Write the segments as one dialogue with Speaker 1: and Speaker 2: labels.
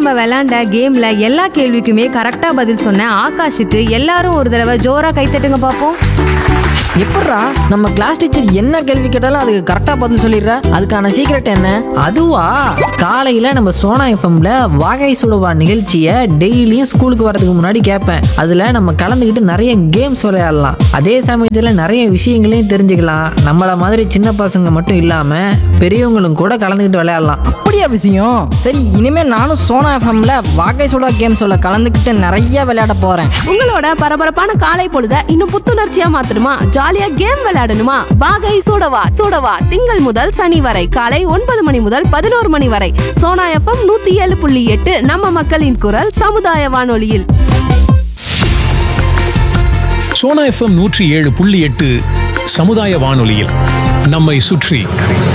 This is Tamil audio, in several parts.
Speaker 1: நம்ம விளையாண்ட கேம்ல எல்லா கேள்விக்குமே கரெக்டா பதில் சொன்ன ஆகாஷுக்கு எல்லாரும் ஒரு தடவை ஜோரா கைத்தட்டுங்க பாப்போம்
Speaker 2: எப்பட்றா நம்ம கிளாஸ் டீச்சர் என்ன கேள்வி கேட்டாலும் அதுக்கு கரெக்டாக பதில் சொல்லிடுற அதுக்கான சீக்ரெட் என்ன
Speaker 3: அதுவா காலையில நம்ம சோனா எஃப்எம்ல வாகை சுடுவா நிகழ்ச்சியை டெய்லியும் ஸ்கூலுக்கு வரதுக்கு முன்னாடி கேட்பேன் அதுல நம்ம கலந்துக்கிட்டு நிறைய கேம்ஸ் விளையாடலாம் அதே சமயத்துல நிறைய விஷயங்களையும் தெரிஞ்சுக்கலாம் நம்மள மாதிரி சின்ன பசங்க மட்டும் இல்லாம பெரியவங்களும் கூட கலந்துக்கிட்டு விளையாடலாம்
Speaker 2: அப்படியா விஷயம் சரி இனிமே நானும் சோனா எஃப்எம்ல வாகை சுடா கேம் சொல்ல கலந்துக்கிட்டு நிறைய விளையாட போறேன்
Speaker 4: உங்களோட பரபரப்பான காலை பொழுத இன்னும் புத்துணர்ச்சியா மாத்தணுமா ஜாலியா கேம் விளையாடணுமா வாகை சூடவா சூடவா திங்கள் முதல் சனி வரை காலை ஒன்பது மணி முதல் பதினோரு மணி வரை சோனா எஃப்எம் நூத்தி ஏழு புள்ளி எட்டு நம்ம மக்களின் குரல் சமுதாய வானொலியில்
Speaker 5: சோனா எஃப்எம் நூற்றி ஏழு புள்ளி எட்டு சமுதாய வானொலியில் நம்மை சுற்றி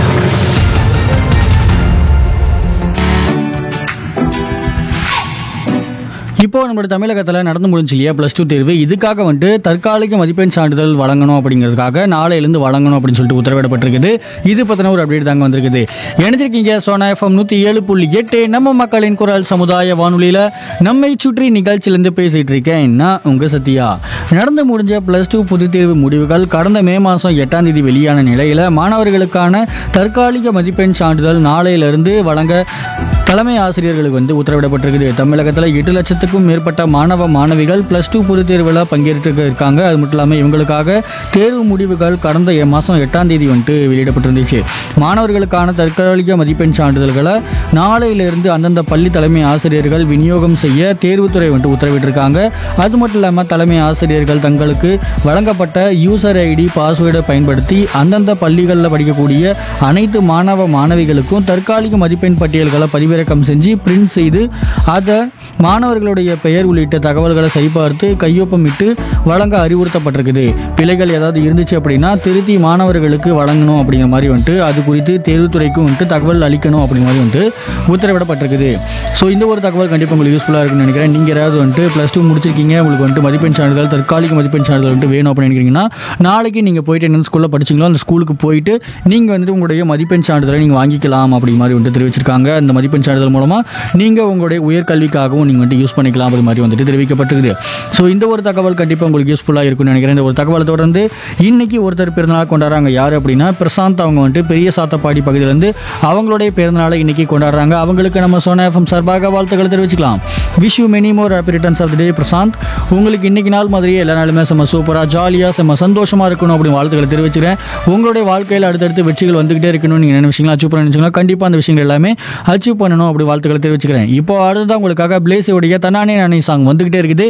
Speaker 6: இப்போ நம்மளோட தமிழகத்தில் நடந்து முடிஞ்சு இல்லையா ப்ளஸ் டூ தேர்வு இதுக்காக வந்துட்டு தற்காலிக மதிப்பெண் சான்றிதழ் வழங்கணும் அப்படிங்கிறதுக்காக நாளையிலேருந்து வழங்கணும் அப்படின்னு சொல்லிட்டு உத்தரவிடப்பட்டிருக்குது இது பற்றின ஒரு அப்டேட் தாங்க வந்திருக்குது இணைஞ்சிருக்கீங்க சோனா எஃப்எம் நூற்றி ஏழு புள்ளி எட்டு நம்ம மக்களின் குரல் சமுதாய வானொலியில் நம்மை சுற்றி நிகழ்ச்சியிலேருந்து பேசிகிட்டு இருக்கேன் நான் உங்கள் சத்யா நடந்து முடிஞ்ச ப்ளஸ் டூ பொதுத் தேர்வு முடிவுகள் கடந்த மே மாதம் எட்டாம் தேதி வெளியான நிலையில் மாணவர்களுக்கான தற்காலிக மதிப்பெண் சான்றிதழ் நாளையிலிருந்து வழங்க தலைமை ஆசிரியர்களுக்கு வந்து உத்தரவிடப்பட்டிருக்குது தமிழகத்தில் எட்டு லட்சத்துக்கும் மேற்பட்ட மாணவ மாணவிகள் ப்ளஸ் டூ பொதுத் தேர்வில் பங்கேற்று இருக்காங்க அது மட்டும் இல்லாமல் இவங்களுக்காக தேர்வு முடிவுகள் கடந்த எ- மாதம் எட்டாம் தேதி வந்துட்டு வெளியிடப்பட்டிருந்துச்சு மாணவர்களுக்கான தற்காலிக மதிப்பெண் சான்றிதழ்களை நாளையிலிருந்து அந்தந்த பள்ளி தலைமை ஆசிரியர்கள் விநியோகம் செய்ய தேர்வுத்துறை வந்துட்டு உத்தரவிட்டிருக்காங்க அது மட்டும் இல்லாமல் தலைமை ஆசிரியர்கள் தங்களுக்கு வழங்கப்பட்ட யூசர் ஐடி பாஸ்வேர்டை பயன்படுத்தி அந்தந்த பள்ளிகளில் படிக்கக்கூடிய அனைத்து மாணவ மாணவிகளுக்கும் தற்காலிக மதிப்பெண் பட்டியல்களை பதிவிறக்கம் செஞ்சு பிரிண்ட் செய்து அதை மாணவர்களுடைய பெயர் உள்ளிட்ட தகவல்களை சரிபார்த்து கையொப்பமிட்டு வழங்க அறிவுறுத்தப்பட்டிருக்குது பிழைகள் ஏதாவது இருந்துச்சு அப்படின்னா திருத்தி மாணவர்களுக்கு வழங்கணும் அப்படிங்கிற மாதிரி வந்துட்டு அது குறித்து தேர்வுத்துறைக்கும் வந்துட்டு தகவல் அளிக்கணும் அப்படிங்கிற மாதிரி வந்துட்டு உத்தரவிடப்பட்டிருக்குது ஸோ இந்த ஒரு தகவல் கண்டிப்பாக உங்களுக்கு யூஸ்ஃபுல்லாக இருக்கும்னு நினைக்கிறேன் நீங்கள் யாராவது வந்துட்டு ப்ளஸ் டூ முடிச்சிருக்கீங்க உங்களுக்கு வந்துட்டு மதிப்பெண் சான்றிதழ் தற்காலிக மதிப்பெண் சான்றிதழ் வந்துட்டு வேணும் அப்படின்னு நினைக்கிறீங்கன்னா நாளைக்கு நீங்கள் போயிட்டு என்ன ஸ்கூலில் படிச்சீங்களோ அந்த ஸ்கூலுக்கு போயிட்டு நீங்கள் வந்துட்டு உங்களுடைய மதிப்பெண் சான்றிதழை நீங்கள் வாங்கிக்கலாம் அப்படி மாதிரி வந்துட்டு தெரிவிச்சிருக்காங்க அந்த மதிப்பெண் சான்றிதழ் மூலமாக நீங்கள் உங்களுடைய உயர்கல்விக்காகவும் நீங்கள் வந்துட்டு யூஸ் பண்ணிக்கலாம் அப்படி மாதிரி வந்துட்டு தெரிவிக்கப்பட்டிருக்குது ஸோ இந்த ஒரு தகவல் கண்டிப்பாக உங்களுக்கு யூஸ்ஃபுல்லாக இருக்கும்னு நினைக்கிறேன் இந்த ஒரு தகவலை தொடர்ந்து இன்னைக்கு ஒருத்தர் பிறந்தநாள் கொண்டாடுறாங்க யார் அப்படின்னா பிரசாந்த் அவங்க வந்துட்டு பெரிய சாத்தப்பாடி பகுதியிலேருந்து அவங்களுடைய பிறந்தநாளை இன்னைக்கு கொண்டாடுறாங்க அவங்களுக்கு நம்ம சோனா எஃப்எம் சார்பாக வாழ்த்துக்களை தெரிவிச்சுக்கலாம் wish you many more happy returns of the day Prasanth உங்களுக்கு இன்னைக்கு நாள் மாதிரியே எல்லா நாளுமே செம்ம சூப்பராக ஜாலியாக செம்ம சந்தோஷமாக இருக்கணும் அப்படின்னு வாழ்த்துக்களை தெரிவிச்சுக்கிறேன் உங்களுடைய வாழ்க்கையில் அடுத்தடுத்து வெற்றிகள் வந்துகிட்டே இருக்கணும் நீங்கள் என்ன விஷயங்கள் அச்சீவ் பண்ண நினச்சிங்கன்னா கண்டிப்பாக அந்த விஷயங்கள் எல்லாமே அச்சீவ் பண்ணணும் அப்படி வாழ்த்துக்களை தெரிவிச்சுக்கிறேன் இப்போ அடுத்ததான் உங்களுக்காக பிளேஸோடைய தன்னானே நானே சாங் வந்துகிட்டே இருக்குது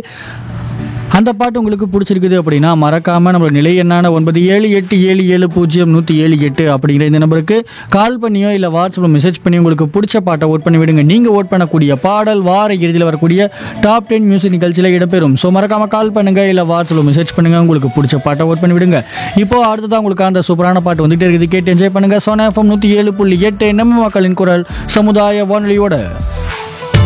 Speaker 6: அந்த பாட்டு உங்களுக்கு பிடிச்சிருக்குது அப்படின்னா மறக்காம நம்மளோட நிலை எண்ணான ஒன்பது ஏழு எட்டு ஏழு ஏழு பூஜ்ஜியம் நூற்றி ஏழு எட்டு அப்படிங்கிற இந்த நம்பருக்கு கால் பண்ணியோ இல்லை வாட்ஸ்அப்பில் மெசேஜ் பண்ணி உங்களுக்கு பிடிச்ச பாட்டை ஓட் பண்ணி விடுங்க நீங்கள் ஓட் பண்ணக்கூடிய பாடல் வார இறுதியில் வரக்கூடிய டாப் டென் மியூசிக் நிகழ்ச்சியில் இடம்பெறும் ஸோ மறக்காம கால் பண்ணுங்க இல்லை வாட்ஸ்அப்பில் மெசேஜ் பண்ணுங்க உங்களுக்கு பிடிச்ச பாட்டை ஓட் பண்ணி விடுங்க இப்போ அடுத்ததான் உங்களுக்கு அந்த சூப்பரான பாட்டு வந்துட்டு இருக்குது கேட்டு என்ஜாய் பண்ணுங்க சோனா எஃப்எம் நூற்றி ஏழு புள்ளி எட்டு நம்ம மக்களின் குரல் சமுதாய வானொலியோட